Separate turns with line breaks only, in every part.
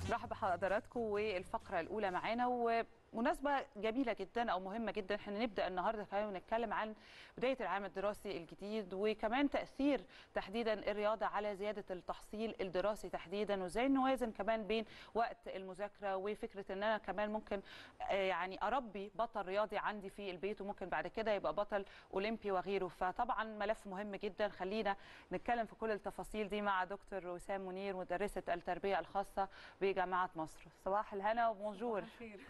مرحبا بحضراتكم والفقره الاولى معانا ومناسبه جميله جدا او مهمه جدا احنا نبدا النهارده كمان نتكلم عن بدايه العام الدراسي الجديد وكمان تاثير تحديدا الرياضه على زياده التحصيل الدراسي تحديدا وازاي نوازن كمان بين وقت المذاكره وفكره ان انا كمان ممكن آه، يعني اربي بطل رياضي عندي في البيت وممكن بعد كده يبقى بطل اولمبي وغيره فطبعا ملف مهم جدا خلينا نتكلم في كل التفاصيل دي مع دكتور وسام منير مدرسه التربيه الخاصه بجامعه مصر صباح الهنا وبونجور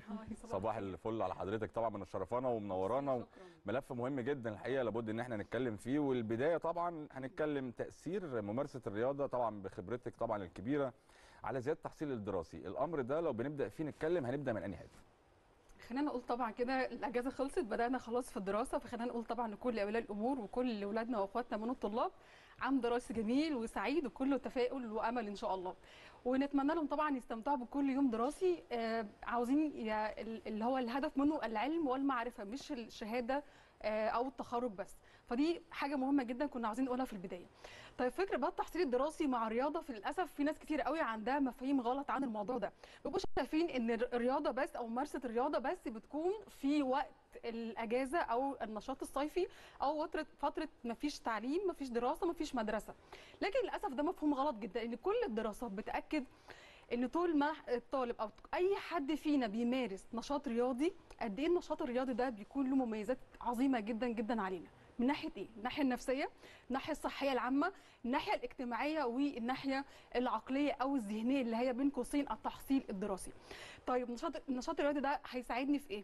صباح الفل على حضرتك طبعا من الشرفانه ومنورانا ملف مهم جدا الحقيقه لابد ان احنا نتكلم فيه والبدايه طبعا هنتكلم تاثير ممارسه الرياضه طبعا بخبرتك طبعا الكبيره على زياده التحصيل الدراسي الامر ده لو بنبدا فيه نتكلم هنبدا من انهي حته
خلينا نقول طبعا كده الاجازه خلصت بدانا خلاص في الدراسه فخلينا نقول طبعا لكل اولياء الامور وكل اولادنا واخواتنا من الطلاب عام دراسي جميل وسعيد وكله تفاؤل وامل ان شاء الله ونتمنى لهم طبعا يستمتعوا بكل يوم دراسي آه عاوزين يا- اللي هو الهدف منه العلم والمعرفه مش الشهاده آه، او التخرج بس فدي حاجه مهمه جدا كنا عاوزين نقولها في البدايه طيب فكره بقى التحصيل الدراسي مع الرياضه في للاسف في ناس كتير قوي عندها مفاهيم غلط عن الموضوع ده بيبقوا شايفين ان الرياضه بس او ممارسه الرياضه بس بتكون في وقت الاجازه او النشاط الصيفي او فتره فتره ما فيش تعليم ما فيش دراسه ما فيش مدرسه لكن للاسف ده مفهوم غلط جدا ان كل الدراسات بتاكد ان طول ما الطالب او اي حد فينا بيمارس نشاط رياضي قد ايه النشاط الرياضي ده بيكون له مميزات عظيمه جدا جدا علينا من ناحيه ايه؟ الناحيه النفسيه، الناحيه الصحيه العامه، الناحيه الاجتماعيه والناحيه العقليه او الذهنيه اللي هي بين قوسين التحصيل الدراسي. طيب النشاط النشاط الرياضي ده هيساعدني في ايه؟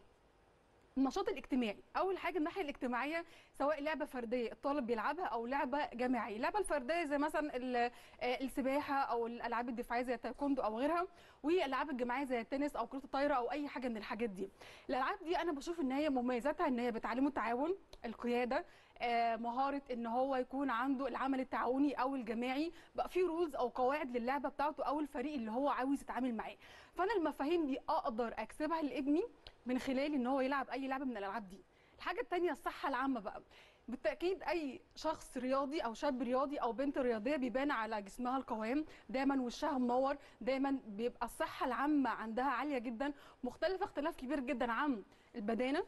النشاط الاجتماعي اول حاجه الناحيه الاجتماعيه سواء لعبه فرديه الطالب بيلعبها او لعبه جماعيه اللعبه الفرديه زي مثلا ال- آه، السباحه او الالعاب الدفاعيه زي التايكوندو او غيرها والالعاب الجماعيه زي التنس او كره الطايره او اي حاجه من الحاجات دي الالعاب دي انا بشوف ان هي مميزاتها ان هي بتعلمه التعاون القياده آه، مهاره ان هو يكون عنده العمل التعاوني او الجماعي بقى في رولز او قواعد للعبه بتاعته او الفريق اللي هو عاوز يتعامل معاه فانا المفاهيم دي اقدر اكسبها لابني من خلال ان هو يلعب اي لعبه من الالعاب دي الحاجه الثانيه الصحه العامه بقى بالتاكيد اي شخص رياضي او شاب رياضي او بنت رياضيه بيبان على جسمها القوام دايما وشها منور دايما بيبقى الصحه العامه عندها عاليه جدا مختلفه اختلاف كبير جدا عن البدانه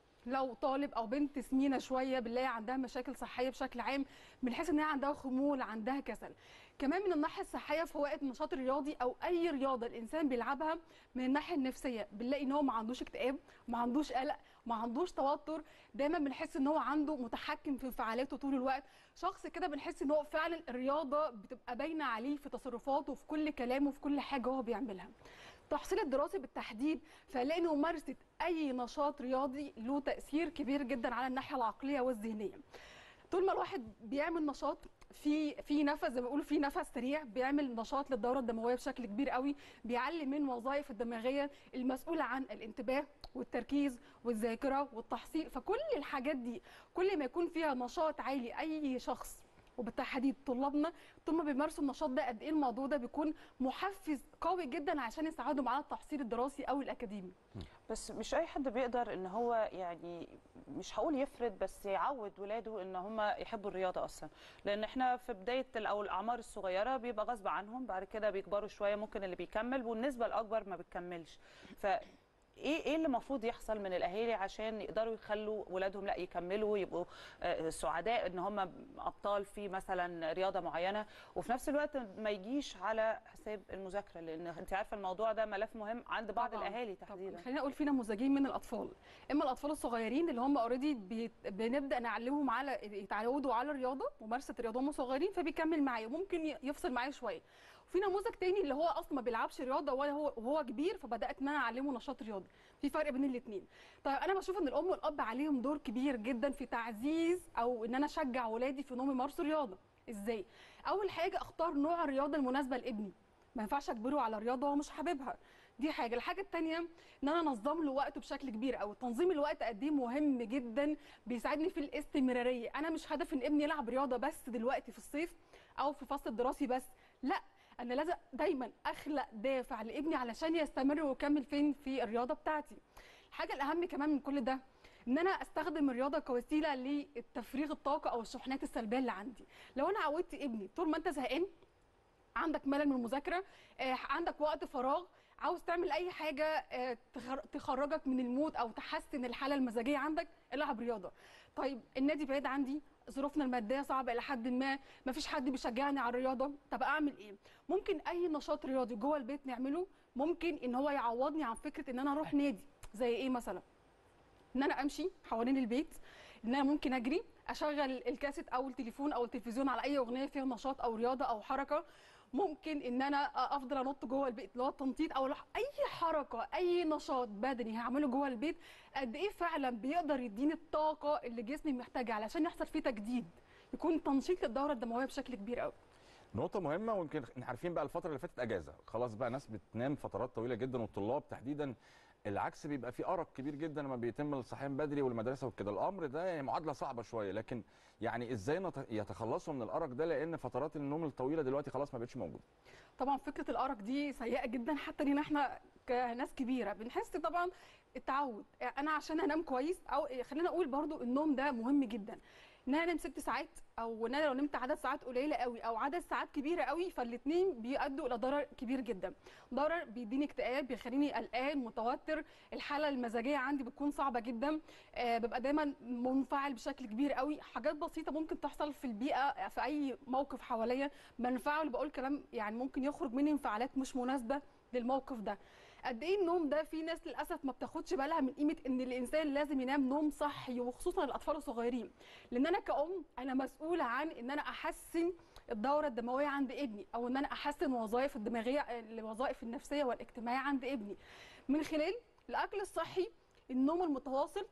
لو طالب او بنت سمينه شويه بنلاقي عندها مشاكل صحيه بشكل عام بنحس ان هي عندها خمول عندها كسل كمان من الناحيه الصحيه في وقت النشاط الرياضي او اي رياضه الانسان بيلعبها من الناحيه النفسيه بنلاقي ان هو ما عندوش اكتئاب ما عندوش قلق ما عندوش توتر دايما بنحس ان هو عنده متحكم في انفعالاته طول الوقت شخص كده بنحس ان هو فعلا الرياضه بتبقى باينه عليه في تصرفاته وفي كل كلامه وفي كل حاجه هو بيعملها التحصيل الدراسي بالتحديد فلاقي ان ممارسه اي نشاط رياضي له تاثير كبير جدا على الناحيه العقليه والذهنيه طول ما الواحد بيعمل نشاط في في نفس زي ما بيقولوا في نفس سريع بيعمل نشاط للدوره الدمويه بشكل كبير قوي بيعلي من وظائف الدماغيه المسؤوله عن الانتباه والتركيز والذاكره والتحصيل فكل الحاجات دي كل ما يكون فيها نشاط عالي اي شخص وبالتحديد طلابنا طول ما بيمارسوا النشاط ده قد ايه الموضوع ده بيكون محفز قوي جدا عشان يساعدهم على التحصيل الدراسي او الاكاديمي
بس مش اي حد بيقدر ان هو يعني مش هقول يفرض بس يعود ولاده ان هم يحبوا الرياضه اصلا لان احنا في بدايه ال- او الاعمار الصغيره بيبقى غصب عنهم بعد كده بيكبروا شويه ممكن اللي بيكمل والنسبه الاكبر ما بتكملش ف ايه ايه اللي المفروض يحصل من الاهالي عشان يقدروا يخلوا ولادهم لا يكملوا يبقوا آه، سعداء ان هم ابطال في مثلا رياضه معينه وفي نفس الوقت ما يجيش على حساب المذاكره لان انت عارفه الموضوع ده ملف مهم عند بعض
طبعاً.
الاهالي
طبعاً.
تحديدا
خلينا نقول في نموذجين من الاطفال اما الاطفال الصغيرين اللي هم اوريدي بنبدا نعلمهم على يتعودوا على الرياضه ممارسه الرياضه وهم صغيرين فبيكمل معايا وممكن ي- يفصل معايا شويه وفي نموذج تاني اللي هو اصلا ما بيلعبش رياضه ولا هو وهو كبير فبدات ان انا اعلمه نشاط رياضي في فرق بين الاثنين طيب انا بشوف ان الام والاب عليهم دور كبير جدا في تعزيز او ان انا اشجع ولادي في انهم يمارسوا رياضه ازاي اول حاجه اختار نوع الرياضه المناسبه لابني ما ينفعش اجبره على رياضه هو مش حاببها دي حاجه الحاجه الثانيه ان انا انظم له وقته بشكل كبير قوي تنظيم الوقت قد ايه مهم جدا بيساعدني في الاستمراريه انا مش هدف ان ابني يلعب رياضه بس دلوقتي في الصيف او في الفصل الدراسي بس لا انا لازم دايما اخلق دافع لابني علشان يستمر ويكمل فين في الرياضه بتاعتي الحاجه الاهم كمان من كل ده ان انا استخدم الرياضه كوسيله لتفريغ الطاقه او الشحنات السلبيه اللي عندي لو انا عودت ابني طول ما انت زهقان عندك ملل من المذاكره آه، عندك وقت فراغ عاوز تعمل اي حاجه آه، تخر- تخرجك من المود او تحسن الحاله المزاجيه عندك العب رياضه طيب النادي بعيد عندي ظروفنا الماديه صعبه الى حد ما مفيش حد بيشجعني على الرياضه طب اعمل ايه ممكن اي نشاط رياضي جوه البيت نعمله ممكن ان هو يعوضني عن فكره ان انا اروح نادي زي ايه مثلا ان انا امشي حوالين البيت ان انا ممكن اجري اشغل الكاسيت او التليفون او التلفزيون على اي اغنيه فيها نشاط او رياضه او حركه ممكن ان انا افضل انط جوه البيت اللي هو التنطيط او الح- اي حركه اي نشاط بدني هعمله جوه البيت قد ايه فعلا بيقدر يديني الطاقه اللي جسمي محتاجها علشان يحصل فيه تجديد يكون تنشيط للدوره الدمويه بشكل كبير قوي
نقطة مهمة ويمكن احنا عارفين بقى الفترة اللي فاتت أجازة، خلاص بقى ناس بتنام فترات طويلة جدا والطلاب تحديدا العكس بيبقى في أرق كبير جدا لما بيتم الصحيان بدري والمدرسة وكده، الأمر ده يعني معادلة صعبة شوية لكن يعني إزاي نت- يتخلصوا من الأرق ده لأن فترات النوم الطويلة دلوقتي خلاص ما بقتش موجودة.
طبعا فكره الارق دي سيئه جدا حتى لينا احنا كناس كبيره بنحس طبعا التعود انا عشان انام كويس او خلينا اقول برضو النوم ده مهم جدا ان انا انام ست ساعات او ان انا لو نمت عدد ساعات قليله قوي او عدد ساعات كبيره قوي فالاثنين بيؤدوا الى ضرر كبير جدا ضرر بيديني اكتئاب بيخليني قلقان متوتر الحاله المزاجيه عندي بتكون صعبه جدا آه ببقى دايما منفعل بشكل كبير قوي حاجات بسيطه ممكن تحصل في البيئه في اي موقف حواليا بنفعل بقول كلام يعني ممكن يخرج مني انفعالات مش مناسبه للموقف ده قد ايه النوم ده في ناس للاسف ما بتاخدش بالها من قيمه ان الانسان لازم ينام نوم صحي وخصوصا الاطفال الصغيرين لان انا كأم انا مسؤوله عن ان انا احسن الدوره الدمويه عند ابني او ان انا احسن وظائف الدماغيه الوظائف النفسيه والاجتماعيه عند ابني من خلال الاكل الصحي النوم المتواصل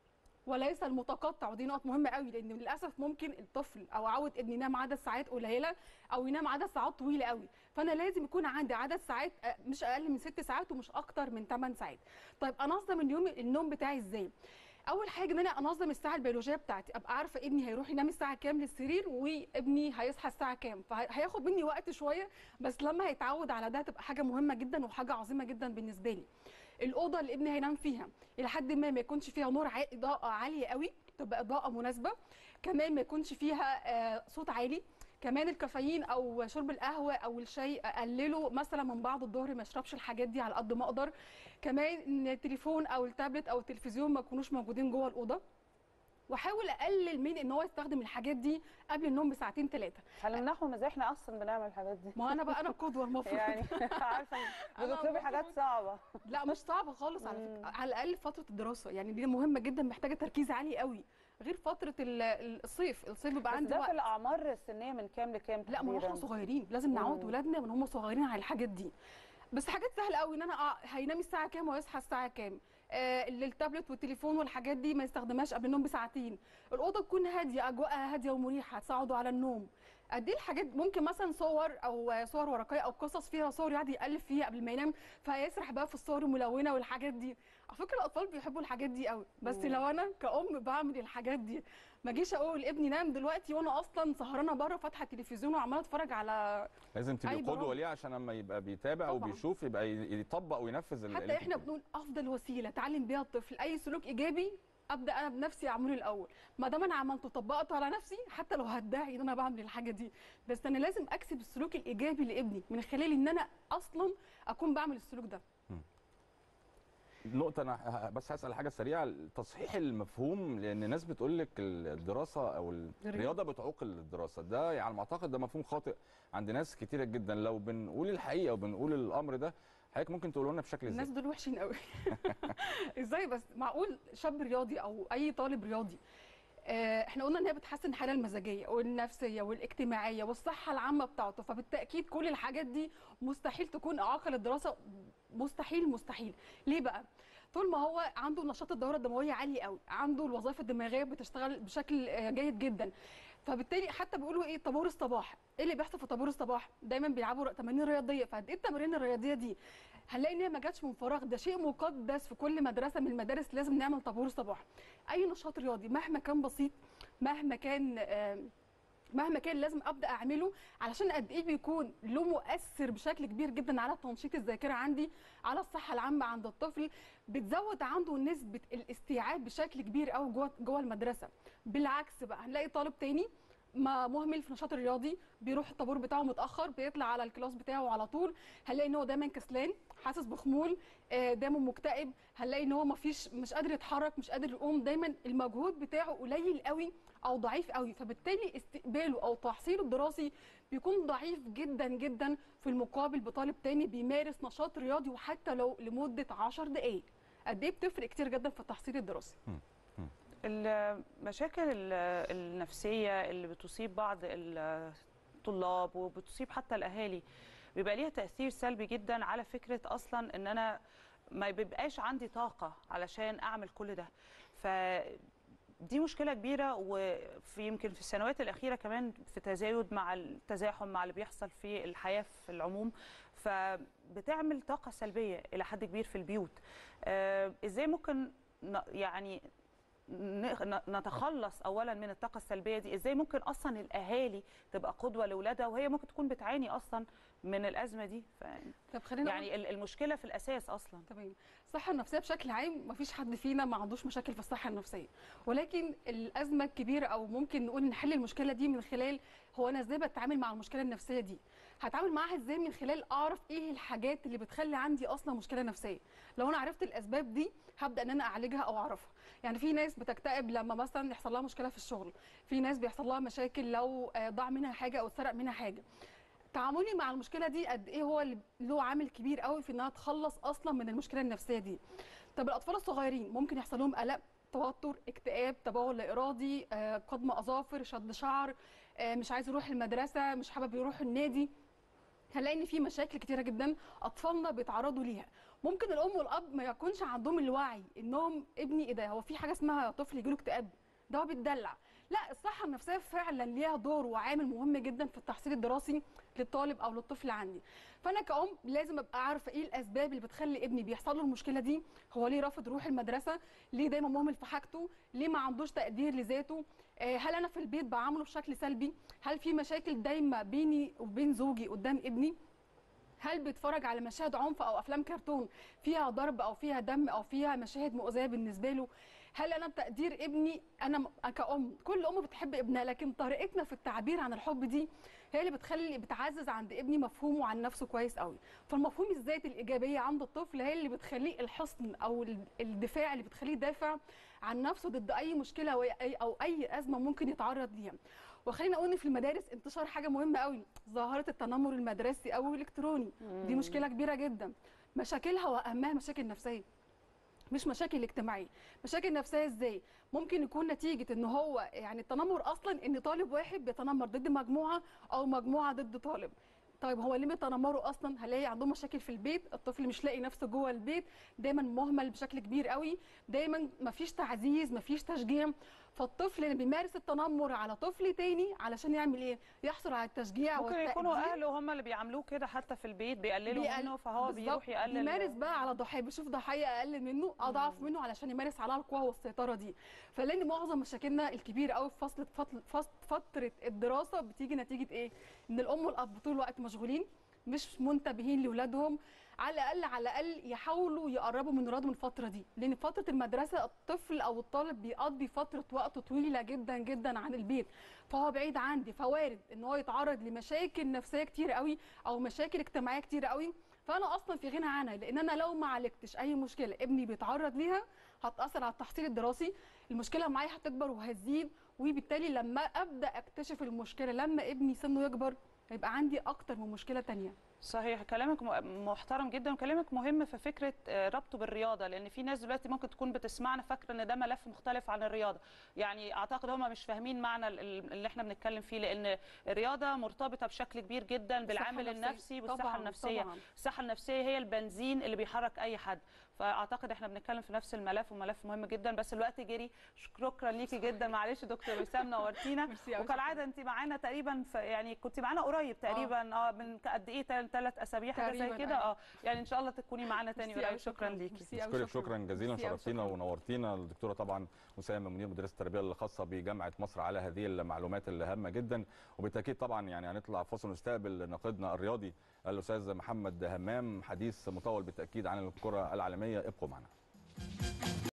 وليس المتقطع ودي نقطه مهمه قوي لان للاسف ممكن الطفل او اعود ابني ينام عدد ساعات قليله او ينام عدد ساعات طويله قوي فانا لازم يكون عندي عدد ساعات آه، مش اقل من ست ساعات ومش اكتر من 8 ساعات طيب انظم اليوم النوم بتاعي ازاي اول حاجه ان انا انظم الساعه البيولوجيه بتاعتي ابقى عارفه ابني هيروح ينام الساعه كام للسرير وابني هيصحى الساعه كام فهياخد مني وقت شويه بس لما هيتعود على ده تبقى حاجه مهمه جدا وحاجه عظيمه جدا بالنسبه لي الاوضه اللي ابني هينام فيها الى حد ما ما يكونش فيها نور عا- اضاءه عاليه قوي تبقى اضاءه مناسبه كمان ما يكونش فيها آه، صوت عالي كمان الكافيين او شرب القهوه او الشاي اقلله مثلا من بعد الظهر ما اشربش الحاجات دي على قد ما اقدر كمان ان التليفون او التابلت او التلفزيون ما يكونوش موجودين جوه الاوضه واحاول اقلل من ان هو يستخدم الحاجات دي قبل النوم بساعتين ثلاثه
علمناهم ازاي احنا اصلا بنعمل الحاجات دي
ما انا بقى انا القدوه المفروض
يعني عارفه
أنا
بتطلبي حاجات
المفروض-
صعبه
لا مش صعبه خالص على
مم.
فكره على الاقل فتره الدراسه يعني دي مهمه جدا محتاجه تركيز عالي قوي غير فتره ال- ال- الصيف الصيف بيبقى
بس
عندي
ده
وقت
في الاعمار السنيه من كام لكام
لا ما هو احنا
تقريباً؟
صغيرين لازم نعود
مم.
ولادنا من هم صغيرين على الحاجات دي بس حاجات سهله قوي ان انا آه هينام الساعه كام ويصحى الساعه كام آه التابلت والتليفون والحاجات دي ما يستخدمهاش قبل النوم بساعتين الاوضه تكون هاديه اجواءها هاديه ومريحه تساعده على النوم قد ايه الحاجات ممكن مثلا صور او صور ورقيه او قصص فيها صور يقعد يالف فيها قبل ما ينام فيسرح بقى في الصور الملونه والحاجات دي على فكره الاطفال بيحبوا الحاجات دي قوي بس
مم.
لو انا كأم بعمل الحاجات دي ما اجيش اقول ابني نام دلوقتي وانا اصلا سهرانه بره فاتحه التلفزيون وعماله اتفرج على
لازم تبقي
أي
قدوة
برامج.
ليه عشان لما يبقى بيتابع
طبعاً.
وبيشوف يبقى ي- يطبق وينفذ ال-
حتى
اللي
احنا
انت
بنقول افضل وسيله تعلم بيها الطفل اي سلوك ايجابي ابدا انا بنفسي اعمله الاول ما دام انا عملته طبقته على نفسي حتى لو هدعي ان انا بعمل الحاجه دي بس انا لازم اكسب السلوك الايجابي لابني من خلال ان انا اصلا اكون بعمل السلوك ده
نقطة أنا ه- بس هسأل حاجة سريعة تصحيح المفهوم لأن ناس بتقول لك الدراسة أو الرياضة بتعوق الدراسة ده يعني على ما أعتقد ده مفهوم خاطئ عند ناس كتيرة جدا لو بنقول الحقيقة وبنقول الأمر ده حضرتك ممكن تقولوا لنا بشكل
الناس
إزاي؟
دول وحشين قوي ازاي بس معقول شاب رياضي او اي طالب رياضي آه، احنا قلنا ان هي بتحسن الحاله المزاجيه والنفسيه والاجتماعيه والصحه العامه بتاعته فبالتاكيد كل الحاجات دي مستحيل تكون اعاقه للدراسه مستحيل مستحيل ليه بقى طول ما هو عنده نشاط الدوره الدمويه عالي قوي عنده الوظائف الدماغيه بتشتغل بشكل آه، جيد جدا فبالتالي حتى بيقولوا ايه طابور الصباح ايه اللي بيحصل في طابور الصباح دايما بيلعبوا تمارين رياضيه فقد ايه التمارين الرياضيه دي هنلاقي ان هي ما جاتش من فراغ ده شيء مقدس في كل مدرسه من المدارس لازم نعمل طابور صباح اي نشاط رياضي مهما كان بسيط مهما كان آه، مهما كان لازم ابدا اعمله علشان قد ايه بيكون له مؤثر بشكل كبير جدا على تنشيط الذاكره عندي على الصحه العامه عند الطفل بتزود عنده نسبه الاستيعاب بشكل كبير قوي جوه جوه المدرسه بالعكس بقى هنلاقي طالب تاني ما مهمل في النشاط الرياضي بيروح الطابور بتاعه متاخر بيطلع على الكلاس بتاعه على طول هنلاقي ان هو دايما كسلان حاسس بخمول آه، دايما مكتئب هنلاقي ان هو مفيش مش قادر يتحرك مش قادر يقوم دايما المجهود بتاعه قليل قوي او ضعيف قوي فبالتالي استقباله او تحصيله الدراسي بيكون ضعيف جدا جدا في المقابل بطالب تاني بيمارس نشاط رياضي وحتى لو لمده 10 دقائق قد ايه بتفرق كتير جدا في التحصيل الدراسي
المشاكل ال- النفسيه اللي بتصيب بعض الطلاب وبتصيب حتى الاهالي بيبقى ليها تاثير سلبي جدا على فكره اصلا ان انا ما بيبقاش عندي طاقه علشان اعمل كل ده ف دي مشكلة كبيرة وفي يمكن في السنوات الأخيرة كمان في تزايد مع التزاحم مع اللي بيحصل في الحياة في العموم فبتعمل طاقة سلبية إلى حد كبير في البيوت آه، إزاي ممكن ن- يعني ن- نتخلص اولا من الطاقه السلبيه دي ازاي ممكن اصلا الاهالي تبقى قدوه لاولادها وهي ممكن تكون بتعاني اصلا من الازمه دي ف...
طب خلينا نقول-
يعني ال- المشكله في الاساس اصلا
تمام الصحه النفسيه بشكل عام مفيش حد فينا ما عندوش مشاكل في الصحه النفسيه ولكن الازمه الكبيره او ممكن نقول نحل المشكله دي من خلال هو انا ازاي بتعامل مع المشكله النفسيه دي هتعامل معاها ازاي من خلال اعرف ايه الحاجات اللي بتخلي عندي اصلا مشكله نفسيه لو انا عرفت الاسباب دي هبدا ان انا اعالجها او اعرفها يعني في ناس بتكتئب لما مثلا يحصل لها مشكله في الشغل في ناس بيحصل لها مشاكل لو آه، ضاع منها حاجه او اتسرق منها حاجه تعاملي مع المشكله دي قد ايه هو اللي له عامل كبير قوي في انها تخلص اصلا من المشكله النفسيه دي طب الاطفال الصغيرين ممكن يحصل لهم قلق توتر اكتئاب تبول لا ارادي آه، قضم اظافر شد شعر آه، مش عايز يروح المدرسه مش حابب يروح النادي هنلاقي ان في مشاكل كتيره جدا اطفالنا بيتعرضوا ليها ممكن الام والاب ما يكونش عندهم الوعي انهم ابني ايه ده هو في حاجه اسمها طفل يجيله اكتئاب ده هو بيتدلع لا الصحه النفسيه فعلا ليها دور وعامل مهم جدا في التحصيل الدراسي للطالب او للطفل عندي فانا كأم لازم ابقى عارفه ايه الاسباب اللي بتخلي ابني بيحصل له المشكله دي هو ليه رافض يروح المدرسه ليه دايما مهمل في حاجته ليه ما عندوش تقدير لذاته آه، هل انا في البيت بعامله بشكل سلبي هل في مشاكل دايما بيني وبين زوجي قدام ابني هل بيتفرج على مشاهد عنف او افلام كرتون فيها ضرب او فيها دم او فيها مشاهد مؤذيه بالنسبه له هل انا بتقدير ابني انا م- كأم كل ام بتحب ابنها لكن طريقتنا في التعبير عن الحب دي هي اللي بتخلي بتعزز عند ابني مفهومه عن نفسه كويس قوي فالمفهوم الذاتي الايجابيه عند الطفل هي اللي بتخليه الحصن او ال- الدفاع اللي بتخليه يدافع عن نفسه ضد اي مشكله أو أي- او اي ازمه ممكن يتعرض ليها وخلينا اقول ان في المدارس انتشار حاجه مهمه قوي ظاهره التنمر المدرسي او الالكتروني دي مشكله كبيره جدا مشاكلها واهمها مشاكل نفسيه مش مشاكل اجتماعيه مشاكل نفسيه ازاي ممكن يكون نتيجه ان هو يعني التنمر اصلا ان طالب واحد بيتنمر ضد مجموعه او مجموعه ضد طالب طيب هو ليه بيتنمروا اصلا هلاقي عندهم مشاكل في البيت الطفل مش لاقي نفسه جوه البيت دايما مهمل بشكل كبير قوي دايما مفيش تعزيز مفيش تشجيع فالطفل اللي بيمارس التنمر على طفل تاني علشان يعمل ايه يحصل على التشجيع
ممكن يكونوا
والتقدير.
اهله هم اللي بيعاملوه كده حتى في البيت بيقللوا
بيقل-
منه فهو
بالظبط.
بيروح يقلل
بيمارس بقى على ضحيه بيشوف ضحيه اقل منه اضعف منه علشان يمارس عليها القوه والسيطره دي فلان معظم مشاكلنا الكبيره قوي في فصل فصل- فصل- فتره الدراسه بتيجي نتيجه ايه ان الام والاب طول الوقت مشغولين مش منتبهين لاولادهم على الاقل على الاقل يحاولوا يقربوا من ولادهم الفتره دي لان فتره المدرسه الطفل او الطالب بيقضي فتره وقت طويله جدا جدا عن البيت فهو بعيد عندي فوارد ان هو يتعرض لمشاكل نفسيه كتير قوي او مشاكل اجتماعيه كتير قوي فانا اصلا في غنى عنها لان انا لو ما عالجتش اي مشكله ابني بيتعرض ليها هتاثر على التحصيل الدراسي المشكله معايا هتكبر وهتزيد وبالتالي لما ابدا اكتشف المشكله لما ابني سنه يكبر هيبقى عندي اكتر من مشكله تانية
صحيح كلامك م- محترم جدا وكلامك مهم في فكره آه، ربطه بالرياضه لان في ناس دلوقتي ممكن تكون بتسمعنا فاكره ان ده ملف مختلف عن الرياضه يعني اعتقد هم مش فاهمين معنى ال- ال- اللي احنا بنتكلم فيه لان الرياضه مرتبطه بشكل كبير جدا بالعامل
النفسية.
النفسي والصحه
طبعاً،
النفسيه
طبعاً.
الصحه النفسيه هي البنزين اللي بيحرك اي حد فاعتقد احنا بنتكلم في نفس الملف وملف مهم جدا بس الوقت جري شكرا ليكي جدا معلش دكتور وسام نورتينا
ميرسي أوي،
وكالعاده انت معانا تقريبا في يعني كنت معانا قريب تقريبا اه من قد ايه ثلاث اسابيع حاجه زي
تقريباً،
كده
أيوة.
اه يعني ان شاء الله تكوني معانا تاني
ميرسي
قريب
أوي،
شكرا ليكي
ميرسي أوي،
اشكرك شكرا جزيلا
ميرسي أوي،
شرفتينا
شكراً.
ونورتينا الدكتوره طبعا وسام منير مدرسه التربيه الخاصه بجامعه مصر على هذه المعلومات الهامه جدا وبالتاكيد طبعا يعني هنطلع فاصل ونستقبل ناقدنا الرياضي الاستاذ محمد همام حديث مطول بالتاكيد عن الكره العالميه ابقوا معنا